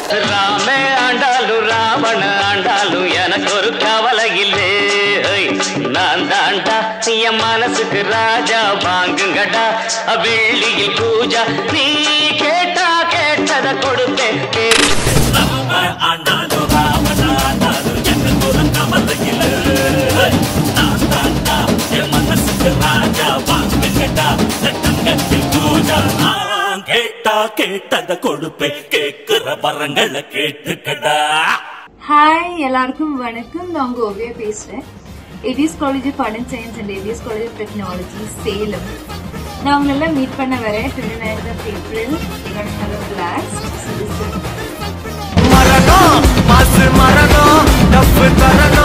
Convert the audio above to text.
ராமே ஆண்டாலும் ராவண ஆண்டாலும் எனக்கு ஒரு கவலை இல்லை ஐய், நான் தாண்டா என் மனசுக்கு ராஜா வாங்குங்கடா வெள்ளியில் பூஜா நீ கேட்டா கேட்டத கொடுப்பேன் கேட்டு ராம ஆண்டாலும் ராவண ஆண்டாலும் எனக்கு ஒரு கவலை இல்லை நான் தாண்டா என் மனசுக்கு ராஜா வாங்குங்கடா தங்கத்தில் பூஜா நான் கேட்டா கேட்டத கொடுப்பேன் கேட்கிற வரங்களை கேட்டுக்கடா ஹாய் எல்லாருக்கும் வணக்கம் நான் உங்க ஓவியா பேசுறேன் AVS college of art and science and AVS college of technology Salem நான் உங்களெல்லாம் மீட் பண்ண வரேன் twenty ninth of April blast மரணம் மாசு மரணம் டப்பு தரணும்